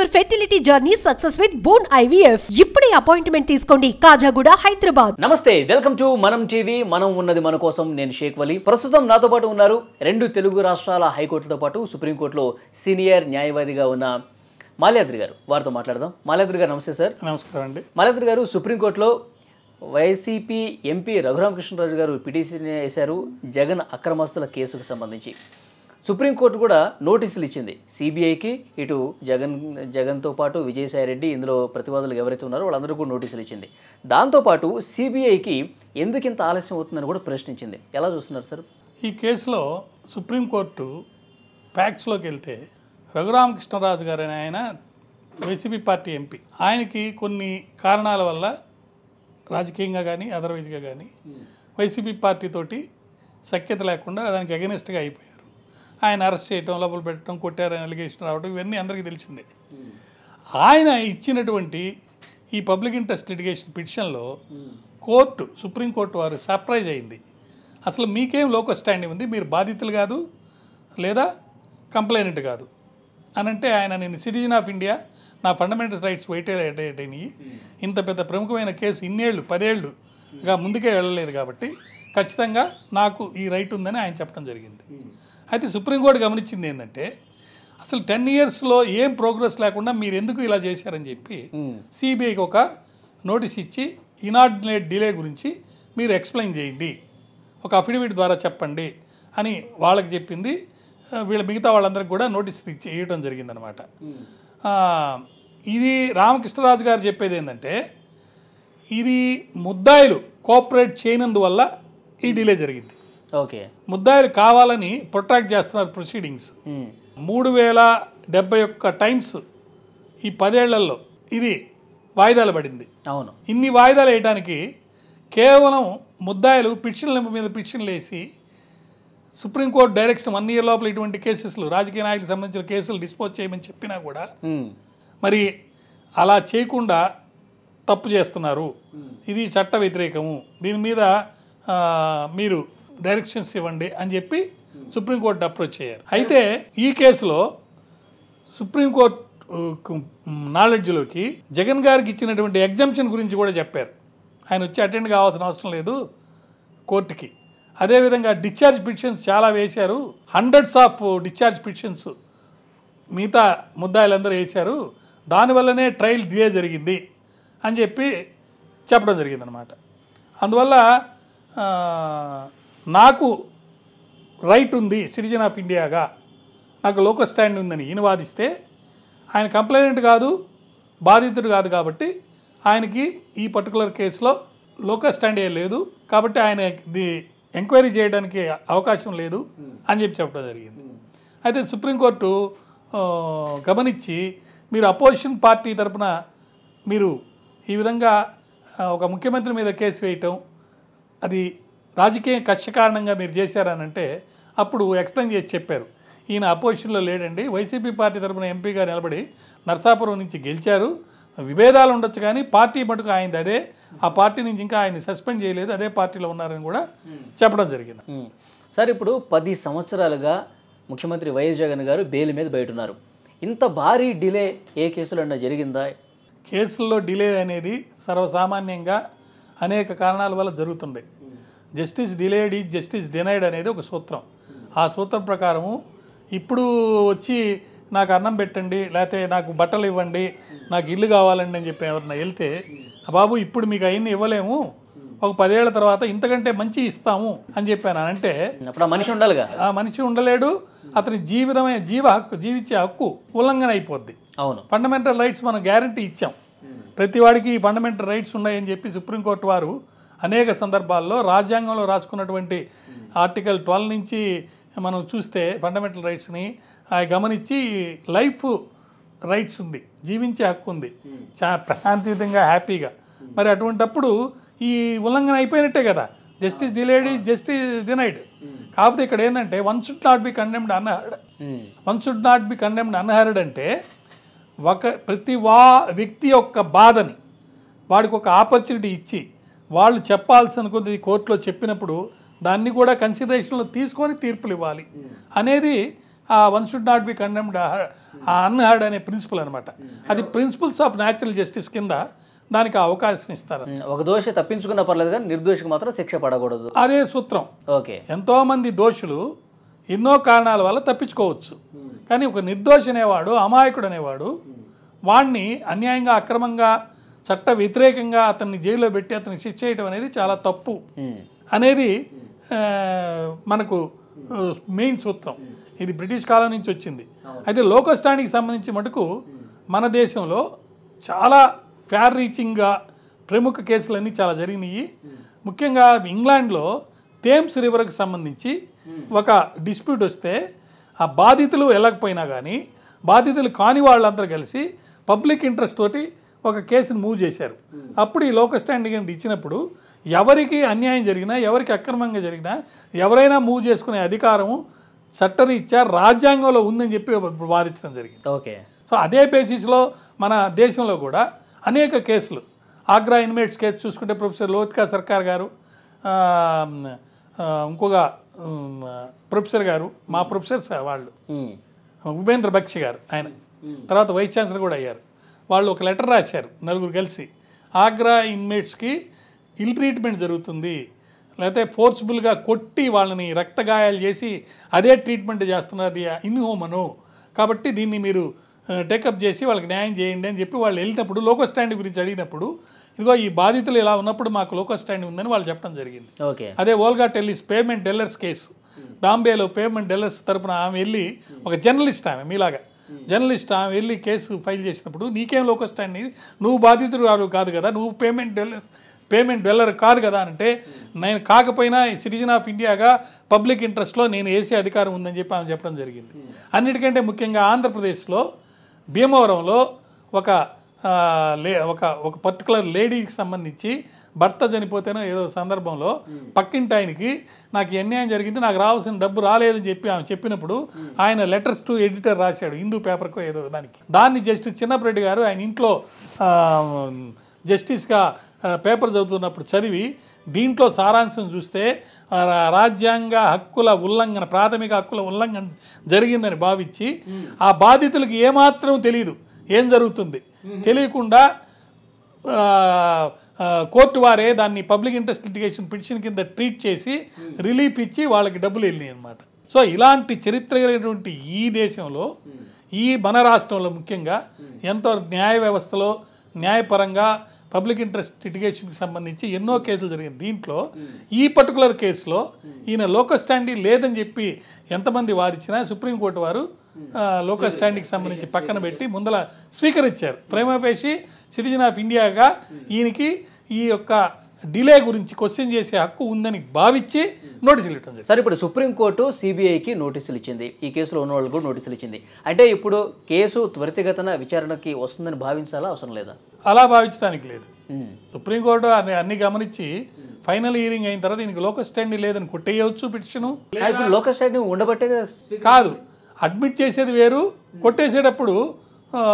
Your fertility journey success with బోన్ IVF ఇప్పుడే appointment తీసుకోండి కాజాగూడ హైదరాబాద్ నమస్తే వెల్కమ్ టు మనం టీవీ మనం ఉన్నది మన కోసం నేను షేక్ వలి ప్రస్తుతం నాతో పాటు ఉన్నారు రెండు తెలుగు రాష్ట్రాల హైకోర్టుతో పాటు సుప్రీంకోర్టులో సీనియర్ న్యాయవాదిగా ఉన్న మాల్యాద్రి గారు వారితో మాట్లాడదాం మాల్యాద్రి గారు నమస్తే సార్ నమస్కారం అండి మాల్యాద్రి గారు సుప్రీంకోర్టులో వైసీపీ ఎంపీ రఘురామకృష్ణరాజు గారు పిటిషన్ వేశారు జగన్ అక్రమస్తుల కేసుకు సంబంధించి సుప్రీంకోర్టు కూడా నోటీసులు ఇచ్చింది సిబిఐకి ఇటు జగన్ జగన్తో పాటు విజయసాయి రెడ్డి ఇందులో ప్రతివాదులు ఎవరైతే ఉన్నారో వాళ్ళందరూ కూడా నోటీసులు ఇచ్చింది దాంతోపాటు సిబిఐకి ఎందుకు ఇంత ఆలస్యం అవుతుందని కూడా ప్రశ్నించింది ఎలా చూస్తున్నారు సార్ ఈ కేసులో సుప్రీంకోర్టు ఫ్యాక్ట్స్లోకి వెళ్తే రఘురామకృష్ణరాజు గారు అనే ఆయన వైసీపీ పార్టీ ఎంపీ ఆయనకి కొన్ని కారణాల వల్ల రాజకీయంగా కానీ అదర్వైజ్గా కానీ వైసీపీ పార్టీ తోటి సఖ్యత లేకుండా దానికి అగెనిస్ట్గా అయిపోయారు ఆయన అరెస్ట్ చేయటం లోపల పెట్టడం కొట్టారని అలిగేషన్ రావడం ఇవన్నీ అందరికీ తెలిసిందే ఆయన ఇచ్చినటువంటి ఈ పబ్లిక్ ఇంట్రెస్ట్ లిటిగేషన్ పిటిషన్లో కోర్టు సుప్రీంకోర్టు వారు సర్ప్రైజ్ అయింది అసలు మీకేం లోకల్ స్టాండింగ్ ఉంది మీరు బాధితులు కాదు లేదా కంప్లైనెంట్ కాదు అని అంటే ఆయన నేను సిటిజన్ ఆఫ్ ఇండియా నా ఫండమెంటల్ రైట్స్ వైటైనాయి ఇంత పెద్ద ప్రముఖమైన కేసు ఇన్నేళ్ళు పదేళ్ళుగా ముందుకే వెళ్ళలేదు కాబట్టి ఖచ్చితంగా నాకు ఈ రైట్ ఉందని ఆయన చెప్పడం జరిగింది అయితే సుప్రీంకోర్టు గమనించింది ఏంటంటే అసలు టెన్ ఇయర్స్లో ఏం ప్రోగ్రెస్ లేకుండా మీరు ఎందుకు ఇలా చేశారని చెప్పి సిబిఐకి ఒక నోటీస్ ఇచ్చి ఇనార్డినేట్ డిలే గురించి మీరు ఎక్స్ప్లెయిన్ చేయండి ఒక అఫిడవిట్ ద్వారా చెప్పండి అని వాళ్ళకి చెప్పింది ఆ, వీళ్ళ మిగతా వాళ్ళందరికీ కూడా నోటీస్ ఇచ్చి ఇవ్వడం జరిగిందనమాట ఆ, ఇది రామకృష్ణరాజు గారు చెప్పేది ఏంటంటే ఇది ముద్దాయిలు కోఆపరేట్ చేయనందువల్ల ఈ డిలే జరిగింది ఓకే ముద్దాయిలు కావాలని ప్రొట్రాక్ట్ చేస్తున్నారు ప్రొసీడింగ్స్ ఉమ్. మూడు వేల డెబ్బై ఒక్క టైమ్స్ ఈ పదేళ్లలో ఇది వాయిదాలు పడింది అవును ఇన్ని వాయిదాలు వేయడానికి కేవలం ముద్దాయిలు పిటిషన్ల మీద పిటిషన్లు వేసి సుప్రీంకోర్టు డైరెక్షన్ వన్ ఇయర్ లోపల ఇటువంటి కేసెస్లు రాజకీయ నాయకులకు సంబంధించిన కేసులు డిస్పోజ్ చేయమని చెప్పినా కూడా ఉమ్. మరి అలా చేయకుండా తప్పు చేస్తున్నారు ఇది చట్ట వ్యతిరేకము దీని మీద ఆ, మీరు డైరెక్షన్స్ ఇవ్వండి అని చెప్పి సుప్రీంకోర్టు అప్రోచ్ అయ్యారు అయితే ఈ కేసులో సుప్రీంకోర్టు నాలెడ్జ్లోకి జగన్ గారికి ఇచ్చినటువంటి ఎగ్జంప్షన్ గురించి కూడా చెప్పారు ఆయన వచ్చి అటెండ్ కావాల్సిన అవసరం లేదు కోర్టుకి అదేవిధంగా డిశ్చార్జ్ పిటిషన్స్ చాలా వేశారు హండ్రెడ్స్ ఆఫ్ డిశ్చార్జ్ పిటిషన్స్ మిగతా ముద్దాయిలందరూ వేశారు దానివల్లనే ట్రయల్ డిలే జరిగింది అని చెప్పి చెప్పడం జరిగిందనమాట అందువల్ల ఆ, నాకు రైట్ ఉంది సిటిజన్ ఆఫ్ ఇండియాగా నాకు లోకల్ స్టాండ్ ఉందని ఈయన వాదిస్తే ఆయన కంప్లైనెంట్ కాదు బాధితుడు కాదు కాబట్టి ఆయనకి ఈ పర్టికులర్ కేసులో లోకల్ స్టాండ్ ఏ లేదు కాబట్టి ఆయన ఇది ఎంక్వైరీ చేయడానికి అవకాశం లేదు అని చెప్పి చెప్పడం జరిగింది అయితే సుప్రీంకోర్టు ఆ, గమనించి మీరు అపోజిషన్ పార్టీ తరపున మీరు ఈ విధంగా ఆ, ఒక ముఖ్యమంత్రి మీద కేసు వేయటం అది రాజకీయ కక్ష కారణంగా మీరు చేశారనంటే అప్పుడు ఎక్స్ప్లెయిన్ చేసి చెప్పారు ఈయన అపోజిషన్లో లేడండి వైసీపీ పార్టీ తరపున ఎంపీగా నిలబడి నర్సాపురం నుంచి గెలిచారు విభేదాలు ఉండొచ్చు కానీ పార్టీ మటుకు ఆయనది అదే ఆ పార్టీ నుంచి ఇంకా ఆయన సస్పెండ్ చేయలేదు అదే పార్టీలో ఉన్నారని కూడా చెప్పడం జరిగింది ఉమ్. సార్ ఇప్పుడు పది సంవత్సరాలుగా ముఖ్యమంత్రి వైఎస్ జగన్ గారు బెయిల్ మీద బయట ఉన్నారు ఇంత భారీ డిలే ఏ కేసులో జరిగిందా కేసుల్లో డిలే అనేది సర్వసామాన్యంగా అనేక కారణాల వల్ల జరుగుతుండే justice delayed is justice denied అనేది ఒక సూత్రం ఆ సూత్రం ప్రకారము ఇప్పుడు వచ్చి నాకు అన్నం పెట్టండి లేకపోతే నాకు బట్టలు ఇవ్వండి నాకు ఇల్లు కావాలండి అని చెప్పి ఎవరన్నా వెళ్తే "ఆ బాబు ఇప్పుడు మీకు అవన్నీ ఇవ్వలేము ఒక పదేళ్ల తర్వాత ఇంతకంటే మంచి ఇస్తాము అని చెప్పాను అని అంటే అప్పుడు ఆ మనిషి ఉండాలిగా ఆ మనిషి ఉండలేడు అతని జీవితమే జీవ హక్కు జీవించే హక్కు ఉల్లంఘన అయిపోద్ది అవును ఫండమెంటల్ రైట్స్ మనం గ్యారంటీ ఇచ్చాం ప్రతి వాడికి ఈ ఫండమెంటల్ రైట్స్ ఉన్నాయని చెప్పి సుప్రీంకోర్టు వారు అనేక సందర్భాల్లో రాజ్యాంగంలో రాసుకున్నటువంటి ఆర్టికల్ ట్వెల్వ్ నుంచి మనం చూస్తే ఫండమెంటల్ రైట్స్ని అవి గమనించి లైఫ్ రైట్స్ ఉంది జీవించే హక్కు ఉంది చా ప్రశాంతియుతంగా హ్యాపీగా మరి అటువంటప్పుడు ఈ ఉల్లంఘన అయిపోయినట్టే కదా జస్టిస్ డిలేడ్ జస్టిస్ డినైడ్ కాకపోతే ఇక్కడ ఏంటంటే one should not be condemned unheard um. One should not be condemned unheard అంటే ఒక ప్రతి వా వ్యక్తి యొక్క బాధని వాడికి ఒక ఆపర్చునిటీ ఇచ్చి వాళ్ళు చెప్పాల్సిన కొద్ది కోర్టులో చెప్పినప్పుడు దాన్ని కూడా కన్సిడరేషన్లో తీసుకొని తీర్పులు ఇవ్వాలి అనేది ఆ one should not be condemned uh unheard అనే ప్రిన్సిపల్ అనమాట అది ప్రిన్సిపల్స్ ఆఫ్ న్యాచురల్ జస్టిస్ కింద దానికి ఆ అవకాశం ఇస్తారు ఉమ్, ఒక దోషి తప్పించుకున్నా పర్లేదు కానీ నిర్దోషికి మాత్రం శిక్ష పడకూడదు అదే సూత్రం ఓకే ఎంతోమంది దోషులు ఎన్నో కారణాల వల్ల తప్పించుకోవచ్చు కానీ ఒక నిర్దోషి అనేవాడు అమాయకుడు అనేవాడు వాణ్ణి అన్యాయంగా అక్రమంగా చట్ట వ్యతిరేకంగా అతన్ని జైల్లో పెట్టి అతన్ని శిక్ష చేయడం అనేది చాలా తప్పు ఉమ్, అనేది ఆ, మనకు మెయిన్ సూత్రం ఇది బ్రిటిష్ కాలం నుంచి వచ్చింది అయితే లోకల్ స్టాండింగ్కి సంబంధించి మటుకు మన దేశంలో చాలా ఫేర్ రీచింగ్గా ప్రముఖ కేసులన్నీ చాలా జరిగినాయి ముఖ్యంగా ఇంగ్లాండ్లో థేమ్స్ రివర్కి సంబంధించి ఒక డిస్ప్యూట్ వస్తే ఆ బాధితులు వెళ్ళకపోయినా కానీ బాధితులు కాని వాళ్ళందరూ కలిసి పబ్లిక్ ఇంట్రెస్ట్ తోటి ఒక కేసును మూవ్ చేశారు అప్పుడు ఈ లోకల్ స్టాండింగ్ అనేది ఇచ్చినప్పుడు ఎవరికి అన్యాయం జరిగినా ఎవరికి అక్రమంగా జరిగినా ఎవరైనా మూవ్ చేసుకునే అధికారం చట్టరీత్యా రాజ్యాంగంలో ఉందని చెప్పి వాదించడం జరిగింది ఓకే సో అదే బేసిస్లో మన దేశంలో కూడా అనేక కేసులు ఆగ్రా ఇన్మేట్స్ కేసు చూసుకుంటే ప్రొఫెసర్ లోత్కా సర్కార్ గారు ఆ, ఆ, ఇంకొక ఉమ్, ప్రొఫెసర్ గారు మా ప్రొఫెసర్స్ వాళ్ళు ఉమ్, ఉపేంద్ర బక్షి గారు ఆయన తర్వాత వైస్ ఛాన్సలర్ కూడా అయ్యారు వాళ్ళు ఒక లెటర్ రాశారు నలుగురు కలిసి ఆగ్రా ఇన్మేట్స్కి ఇల్ ట్రీట్మెంట్ జరుగుతుంది లేకపోతే ఫోర్స్ఫుల్గా కొట్టి వాళ్ళని రక్తగాయాలు చేసి అదే ట్రీట్మెంట్ చేస్తున్నది ఇన్హోమను కాబట్టి దీన్ని మీరు టేకప్ చేసి వాళ్ళకి న్యాయం చేయండి అని చెప్పి వాళ్ళు వెళ్ళినప్పుడు లోకల్ స్టాండ్ గురించి అడిగినప్పుడు ఇదిగో ఈ బాధితులు ఇలా ఉన్నప్పుడు మాకు లోకల్ స్టాండ్ ఉందని వాళ్ళు చెప్పడం జరిగింది ఓకే అదే Olga Tellis pavement dwellers case బాంబేలో పేమెంట్ డెల్లర్స్ తరపున ఆమె వెళ్ళి ఒక జర్నలిస్ట్ ఆమె మీలాగా జర్నలిస్ట్ ఆమె వెళ్ళి కేసు ఫైల్ చేసినప్పుడు నీకేం లోకల్ స్టాండ్ ఇది? నువ్వు బాధితుడు వాడు కాదు కదా నువ్వు పేమెంట్ డెల్లర్ పేమెంట్ డెల్లర్ కాదు కదా అంటే నేను కాకపోయినా సిటిజన్ ఆఫ్ ఇండియాగా పబ్లిక్ ఇంట్రెస్ట్లో నేను వేసే అధికారం ఉందని చెప్పి ఆమె చెప్పడం జరిగింది అన్నిటికంటే ముఖ్యంగా ఆంధ్రప్రదేశ్లో భీమవరంలో ఒక ఆ, లే ఒక ఒక పర్టికులర్ లేడీకి సంబంధించి భర్త చనిపోతేనో ఏదో సందర్భంలో పక్కింటి ఆయనకి నాకు ఈ అన్యాయం జరిగింది నాకు రావాల్సిన డబ్బు రాలేదని చెప్పి ఆమె చెప్పినప్పుడు ఆయన లెటర్స్ టు ఎడిటర్ రాశాడు హిందూ పేపర్కో ఏదో దానికి దాన్ని జస్టిస్ చిన్నప్పరెడ్డి గారు ఆయన ఇంట్లో ఆ, జస్టిస్గా ఆ, పేపర్ చదువుతున్నప్పుడు చదివి దీంట్లో సారాంశం చూస్తే ఆ, రా- రాజ్యాంగ హక్కుల ఉల్లంఘన ప్రాథమిక హక్కుల ఉల్లంఘన జరిగిందని భావించి ఆ బాధితులకు ఏమాత్రం తెలియదు ఏం జరుగుతుంది తెలియకుండా ఆ, ఆ, కోర్టు వారే దాన్ని పబ్లిక్ ఇంట్రెస్ట్ లిటిగేషన్ పిటిషన్ కింద ట్రీట్ చేసి రిలీఫ్ ఇచ్చి వాళ్ళకి డబ్బులు వెళ్ళినాయి అనమాట సో ఇలాంటి చరిత్ర కలిగినటువంటి ఈ దేశంలో ఈ మన రాష్ట్రంలో ముఖ్యంగా ఎంతో న్యాయ వ్యవస్థలో న్యాయపరంగా పబ్లిక్ ఇంట్రెస్ట్ లిటిగేషన్కి సంబంధించి ఎన్నో కేసులు జరిగింది దీంట్లో ఈ పర్టికులర్ కేసులో ఈయన లోకల్ స్టాండింగ్ లేదని చెప్పి ఎంతమంది వాదించినా సుప్రీంకోర్టు వారు ఆ, లోకల్ స్టాండింగ్కి సంబంధించి పక్కన పెట్టి ముందల స్వీకరించారు ప్రేమపేసి సిటిజన్ ఆఫ్ ఇండియాగా ఈయనకి ఈ యొక్క డిలే గురించి క్వశ్చన్ చేసే హక్కు ఉందని భావించి నోటీసులు ఇవ్వడం జరిగింది సరే ఇప్పుడు సుప్రీంకోర్టు సిబిఐకి నోటీసులు ఇచ్చింది ఈ కేసులో ఉన్న వాళ్ళకి కూడా నోటీసులు ఇచ్చింది అంటే ఇప్పుడు కేసు త్వరితగతన విచారణకి వస్తుందని భావించాలా అవసరం లేదా అలా భావించడానికి లేదు ఉమ్, సుప్రీంకోర్టు అన్ని అన్ని గమనించి ఫైనల్ హియరింగ్ అయిన తర్వాత దీనికి లోకల్ స్టాండింగ్ లేదని కొట్టేయవచ్చు పిటిషను ఆ, ఇప్పుడు లోకల్ స్టాండింగ్ ఉండబట్టే కదా స్పీకర్ కాదు అడ్మిట్ చేసేది వేరు కొట్టేసేటప్పుడు ఆ,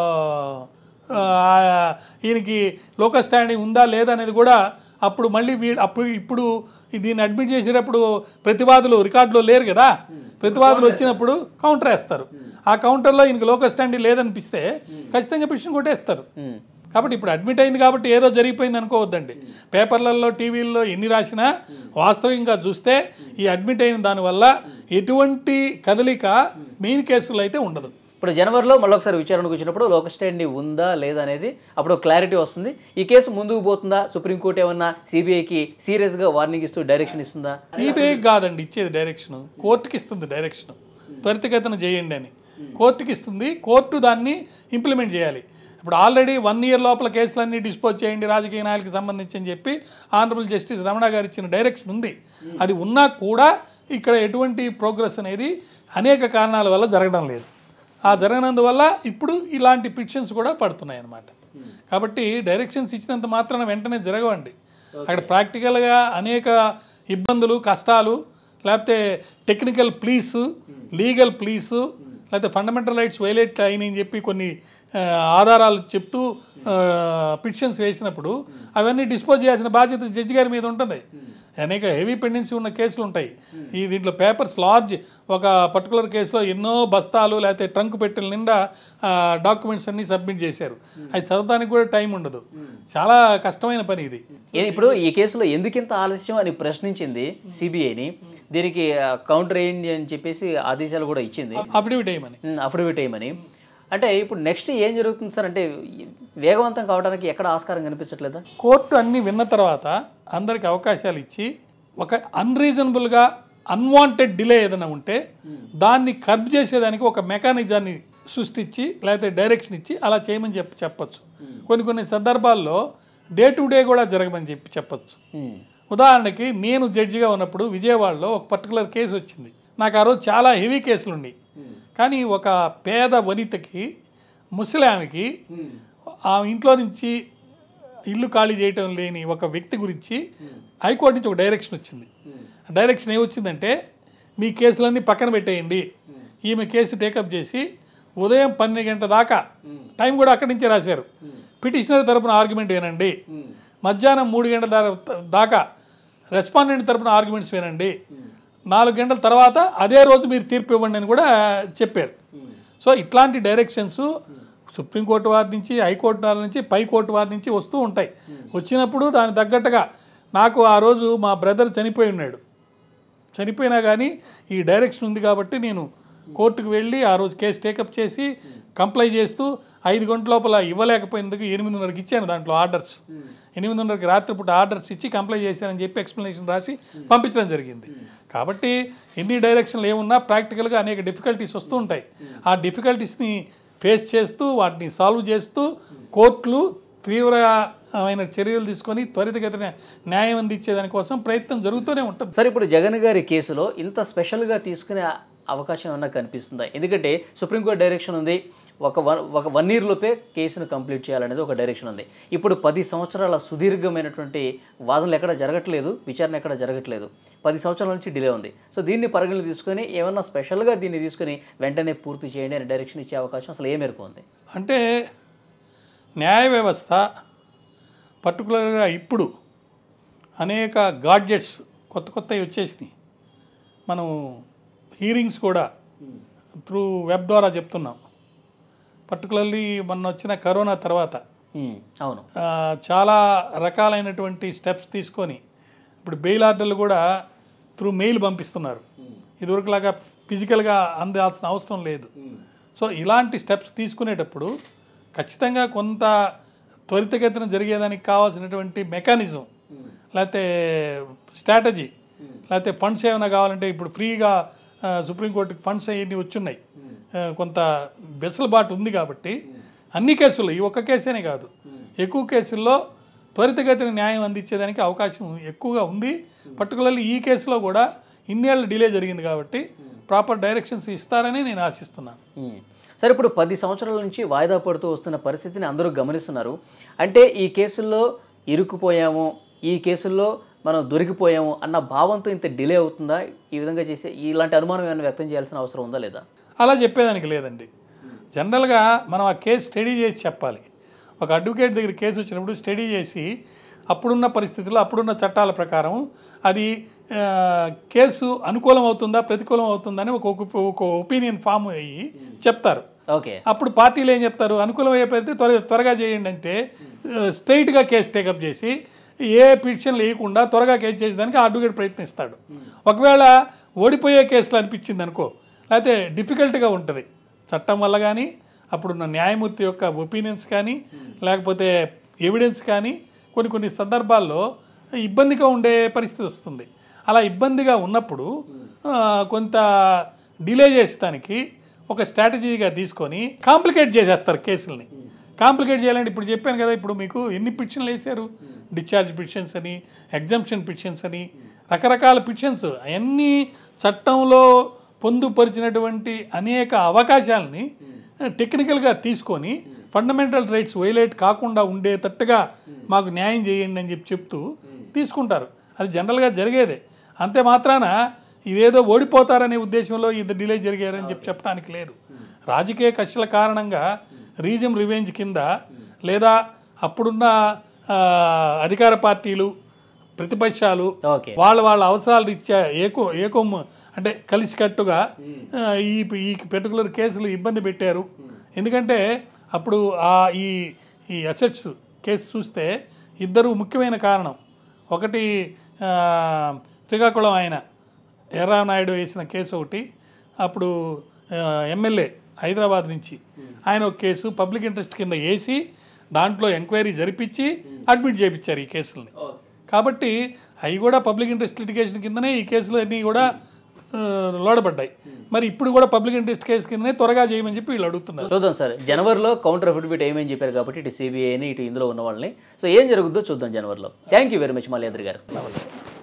ఆ, ఈయనకి లోకల్ స్టాండింగ్ ఉందా లేదా అనేది కూడా అప్పుడు మళ్ళీ వీ అప్పుడు ఇప్పుడు దీన్ని అడ్మిట్ చేసేటప్పుడు ప్రతివాదులు రికార్డులో లేరు కదా ప్రతివాదులు వచ్చినప్పుడు కౌంటర్ వేస్తారు ఆ కౌంటర్లో ఈయనకి లోకల్ స్టాండింగ్ లేదనిపిస్తే ఖచ్చితంగా పిటిషన్ కొట్టేస్తారు ఉమ్, కాబట్టి ఇప్పుడు అడ్మిట్ అయింది కాబట్టి ఏదో జరిగిపోయింది అనుకోవద్దండి పేపర్లలో టీవీల్లో ఎన్ని రాసినా వాస్తవంగా చూస్తే ఈ అడ్మిట్ అయిన దానివల్ల ఎటువంటి కదలిక మెయిన్ కేసులు అయితే ఉండదు ఇప్పుడు జనవరిలో మళ్ళీ ఒకసారి విచారణకు వచ్చినప్పుడు లోకల్ స్టాండింగ్ ఉందా లేదా అనేది అప్పుడు క్లారిటీ వస్తుంది ఈ కేసు ముందుకు పోతుందా సుప్రీంకోర్టు ఏమన్నా సిబిఐకి సీరియస్గా వార్నింగ్ ఇస్తూ డైరెక్షన్ ఇస్తుందా సిబిఐ కాదండి ఇచ్చేది డైరెక్షన్ కోర్టుకి ఇస్తుంది డైరెక్షన్ త్వరితగతిన చేయండి అని కోర్టుకి ఇస్తుంది కోర్టు దాన్ని ఇంప్లిమెంట్ చేయాలి ఇప్పుడు ఆల్రెడీ వన్ ఇయర్ లోపల కేసులన్నీ డిస్పోజ్ చేయండి రాజకీయ నాయకులకు సంబంధించి అని చెప్పి ఆనరబుల్ జస్టిస్ రమణ గారు ఇచ్చిన డైరెక్షన్ ఉంది అది ఉన్నా కూడా ఇక్కడ ఎటువంటి ప్రోగ్రెస్ అనేది అనేక కారణాల వల్ల జరగడం లేదు ఆ జరగనందువల్ల ఇప్పుడు ఇలాంటి పిటిషన్స్ కూడా పడుతున్నాయి అన్నమాట కాబట్టి డైరెక్షన్స్ ఇచ్చినంత మాత్రాన వెంటనే జరగవండి అక్కడ ప్రాక్టికల్గా అనేక ఇబ్బందులు కష్టాలు లేకపోతే టెక్నికల్ ప్లీసు లీగల్ ప్లీసు లేకపోతే ఫండమెంటల్ రైట్స్ వైలేట్ అయినాయని చెప్పి కొన్ని ఆ, ఆధారాలు చెప్తూ పిటిషన్స్ వేసినప్పుడు అవన్నీ డిస్పోజ్ చేయాల్సిన బాధ్యత జడ్జి గారి మీద ఉంటుంది అనేక హెవీ పెండెన్సీ ఉన్న కేసులు ఉంటాయి ఈ దీంట్లో పేపర్స్ లార్జ్ ఒక పర్టికులర్ కేసులో ఎన్నో బస్తాలు లేకపోతే ట్రంక్ పెట్టెల నిండా డాక్యుమెంట్స్ అన్నీ సబ్మిట్ చేశారు అది చదవడానికి కూడా టైం ఉండదు చాలా కష్టమైన పని ఇది ఏ- ఇప్పుడు ఈ కేసులో ఎందుకింత ఆలస్యం అని ప్రశ్నించింది సిబిఐని దీనికి కౌంటర్ వేయండి అని చెప్పేసి ఆదేశాలు కూడా ఇచ్చింది అఫిడవిట్ వేయమని అఫిడవిట్ వేయమని అంటే ఇప్పుడు నెక్స్ట్ ఏం జరుగుతుంది సార్ అంటే వేగవంతం కావడానికి ఎక్కడ ఆస్కారం కనిపించట్లేదా కోర్టు అన్ని విన్న తర్వాత అందరికి అవకాశాలు ఇచ్చి ఒక అన్రీజనబుల్గా అన్వాంటెడ్ డిలే ఏదైనా ఉంటే దాన్ని కర్బ్ చేసేదానికి ఒక మెకానిజాన్ని సృష్టించి లేకపోతే డైరెక్షన్ ఇచ్చి అలా చేయమని చెప్పి చెప్పచ్చు కొన్ని కొన్ని సందర్భాల్లో డే టు డే కూడా జరగమని చెప్పి చెప్పచ్చు ఉమ్. ఉదాహరణకి నేను జడ్జిగా ఉన్నప్పుడు విజయవాడలో ఒక పర్టికులర్ కేసు వచ్చింది నాకు ఆ రోజు చాలా హెవీ కేసులు ఉన్నాయి కానీ ఒక పేద వనితకి ముసలామెకి ఆ ఇంట్లో నుంచి ఇల్లు ఖాళీ చేయటం లేని ఒక వ్యక్తి గురించి హైకోర్టు నుంచి ఒక డైరెక్షన్ వచ్చింది డైరెక్షన్ ఏమొచ్చిందంటే మీ కేసులన్నీ పక్కన పెట్టేయండి ఈమె కేసు టేకప్ చేసి ఉదయం పన్నెండు గంటల దాకా టైం కూడా అక్కడి నుంచే రాశారు పిటిషనర్ తరపున ఆర్గ్యుమెంట్ వినండి మధ్యాహ్నం మూడు గంటల దా- దాకా రెస్పాండెంట్ తరపున ఆర్గ్యుమెంట్స్ వినండి నాలుగు గంటల తర్వాత అదే రోజు మీరు తీర్పు ఇవ్వండి అని కూడా చెప్పారు సో ఇట్లాంటి డైరెక్షన్స్ సుప్రీంకోర్టు వారి నుంచి హైకోర్టు వారి నుంచి పై కోర్టు వారి నుంచి వస్తూ ఉంటాయి వచ్చినప్పుడు దానికి తగ్గట్టుగా నాకు ఆ రోజు మా బ్రదర్ చనిపోయి ఉన్నాడు చనిపోయినా కానీ ఈ డైరెక్షన్ ఉంది కాబట్టి నేను కోర్టుకు వెళ్ళి ఆ రోజు కేసు టేకప్ చేసి కంప్లై చేస్తూ ఐదు గంటల లోపల ఇవ్వలేకపోయినందుకు ఎనిమిదిన్నరకి ఇచ్చాను దాంట్లో ఆర్డర్స్ ఎనిమిదిన్నరకి రాత్రిపూట ఆర్డర్స్ ఇచ్చి కంప్లై చేశానని చెప్పి ఎక్స్ప్లెనేషన్ రాసి పంపించడం జరిగింది కాబట్టి ఎన్ని డైరెక్షన్లు ఏమున్నా ప్రాక్టికల్గా అనేక డిఫికల్టీస్ వస్తూ ఉంటాయి ఆ డిఫికల్టీస్ని ఫేస్ చేస్తూ వాటిని సాల్వ్ చేస్తూ కోర్టులు తీవ్రమైన చర్యలు తీసుకొని త్వరితగతిన న్యాయం అందించేదానికోసం ప్రయత్నం జరుగుతూనే ఉంటుంది సార్ ఇప్పుడు జగన్ గారి కేసులో ఇంత స్పెషల్గా తీసుకునే అవకాశం ఏమన్నా కనిపిస్తుందా ఎందుకంటే సుప్రీంకోర్టు డైరెక్షన్ ఉంది ఒక వన్ ఒక వన్ ఇయర్ లోపే కేసును కంప్లీట్ చేయాలనేది ఒక డైరెక్షన్ ఉంది ఇప్పుడు పది సంవత్సరాల సుదీర్ఘమైనటువంటి వాదనలు ఎక్కడ జరగట్లేదు విచారణ ఎక్కడ జరగట్లేదు పది సంవత్సరాల నుంచి డిలే ఉంది సో దీన్ని పరిగణలు తీసుకొని ఏమన్నా స్పెషల్గా దీన్ని తీసుకొని వెంటనే పూర్తి చేయండి అని డైరెక్షన్ ఇచ్చే అవకాశం అసలు ఏ మేరకు ఉంది అంటే న్యాయ వ్యవస్థ పర్టికులర్గా ఇప్పుడు అనేక గాడ్జెట్స్ కొత్త కొత్తవి వచ్చేసినాయి మనం హీరింగ్స్ కూడా త్రూ వెబ్ ద్వారా చెప్తున్నాం పర్టికులర్లీ మొన్న వచ్చిన కరోనా తర్వాత ఉమ్, అవును ఆ, చాలా రకాలైనటువంటి స్టెప్స్ తీసుకొని ఇప్పుడు బెయిల్ ఆర్డర్లు కూడా త్రూ మెయిల్ పంపిస్తున్నారు ఇదివరకులాగా ఫిజికల్గా అందాల్సిన అవసరం లేదు సో ఇలాంటి స్టెప్స్ తీసుకునేటప్పుడు ఖచ్చితంగా కొంత త్వరితగతిన జరిగేదానికి కావాల్సినటువంటి మెకానిజం లేకపోతే స్ట్రాటజీ లేకపోతే ఫండ్స్ ఏమైనా కావాలంటే ఇప్పుడు ఫ్రీగా ఆ, సుప్రీంకోర్టుకి ఫండ్స్ అవన్నీ వచ్చున్నాయి ఆ, కొంత వెసులుబాటు ఉంది కాబట్టి అన్ని కేసుల్లో ఈ ఒక్క కేసేనే కాదు ఎక్కువ కేసుల్లో త్వరితగతిన న్యాయం అందించేదానికి అవకాశం ఎక్కువగా ఉంది పర్టికులర్లీ ఈ కేసులో కూడా ఇన్నేళ్ళ డిలే జరిగింది కాబట్టి ప్రాపర్ డైరెక్షన్స్ ఇస్తారని నేను ఆశిస్తున్నాను ఉమ్. సరే ఇప్పుడు పది సంవత్సరాల నుంచి వాయిదా పడుతూ వస్తున్న పరిస్థితిని అందరూ గమనిస్తున్నారు అంటే ఈ కేసుల్లో ఇరుక్కుపోయాము ఈ కేసుల్లో మనం దొరికిపోయాము అన్న భావంతో ఇంత డిలే అవుతుందా ఈ విధంగా చేసే ఇలాంటి అనుమానం ఏమైనా వ్యక్తం చేయాల్సిన అవసరం ఉందా లేదా అలా చెప్పేదానికి లేదండి జనరల్గా మనం ఆ కేసు స్టడీ చేసి చెప్పాలి ఒక అడ్వకేట్ దగ్గర కేసు వచ్చినప్పుడు స్టడీ చేసి అప్పుడున్న పరిస్థితుల్లో అప్పుడున్న చట్టాల ప్రకారం అది ఆ, కేసు అనుకూలం అవుతుందా ప్రతికూలం అవుతుందా అని ఒక ఒక- ఒక ఒపీనియన్ ఫామ్ అయ్యి చెప్తారు ఓకే అప్పుడు పార్టీలు ఏం చెప్తారు అనుకూలం అయిపోతే త్వర త్వరగా చేయండి అంటే స్ట్రైట్గా కేసు టేకప్ చేసి ఏ పిటిషన్లు వేయకుండా త్వరగా కేసు చేసేదానికి ఆ అడ్వకేట్ ప్రయత్నిస్తాడు ఒకవేళ ఓడిపోయే కేసులు అనిపించింది అనుకో లేకపోతే డిఫికల్ట్గా ఉంటుంది చట్టం వల్ల కానీ అప్పుడున్న న్యాయమూర్తి యొక్క ఒపీనియన్స్ కానీ లేకపోతే ఎవిడెన్స్ కానీ కొన్ని కొన్ని సందర్భాల్లో ఇబ్బందిగా ఉండే పరిస్థితి వస్తుంది అలా ఇబ్బందిగా ఉన్నప్పుడు ఆ, కొంత డిలే చేసేదానికి ఒక స్ట్రాటజీగా తీసుకొని కాంప్లికేట్ చేసేస్తారు కేసుల్ని కాంప్లికేట్ చేయాలంటే ఇప్పుడు చెప్పాను కదా ఇప్పుడు మీకు ఎన్ని పిటిషన్లు వేశారు డిశ్చార్జ్ పిటిషన్స్ అని ఎగ్జంప్షన్ పిటిషన్స్ అని రకరకాల పిటిషన్స్ అవన్నీ చట్టంలో పొందుపరిచినటువంటి అనేక అవకాశాలని టెక్నికల్గా తీసుకొని ఫండమెంటల్ రైట్స్ వైలేట్ కాకుండా ఉండేటట్టుగా మాకు న్యాయం చేయండి అని చెప్పి చెప్తూ తీసుకుంటారు అది జనరల్గా జరిగేదే అంతే మాత్రాన ఇదేదో ఓడిపోతారనే ఉద్దేశంలో ఇది డిలే జరిగారని చెప్పి చెప్పడానికి లేదు రాజకీయ కక్షల కారణంగా రీజన్ రివెంజ్ కింద లేదా అప్పుడున్న ఆ, అధికార పార్టీలు ప్రతిపక్షాలు ఓకే వాళ్ళ వాళ్ళ అవసరాలు రీత్యా ఏకో ఏకం అంటే కలిసికట్టుగా ఆ, ఈ ఈ పర్టికులర్ కేసులు ఇబ్బంది పెట్టారు ఎందుకంటే అప్పుడు ఆ ఈ ఈ అసెట్స్ కేసు చూస్తే ఇద్దరు ముఖ్యమైన కారణం ఒకటి ఆ, శ్రీకాకుళం ఆయన ఎర్రానాయుడు వేసిన కేసు ఒకటి అప్పుడు ఆ, ఎమ్మెల్యే హైదరాబాద్ నుంచి ఆయన ఒక కేసు పబ్లిక్ ఇంట్రెస్ట్ కింద వేసి దాంట్లో ఎంక్వైరీ జరిపించి అడ్మిట్ చేయించారు ఈ కేసుల్ని కాబట్టి అవి కూడా పబ్లిక్ ఇంట్రెస్ట్ లిటిగేషన్ కిందనే ఈ కేసులు అన్నీ కూడా ఆ, లోడబడ్డాయి మరి ఇప్పుడు కూడా పబ్లిక్ ఇంట్రెస్ట్ కేసు కిందనే త్వరగా చేయమని చెప్పి వీళ్ళు అడుగుతున్నారు చూద్దాం సార్ జనవరిలో కౌంటర్ అఫిడవిట్ ఏమని చెప్పారు కాబట్టి ఇటు సిబిఐని ఇటు ఇందులో ఉన్న వాళ్ళని సో ఏం జరుగుద్దో చూద్దాం జనవరిలో thank you very much Malyadri గారు నమస్తే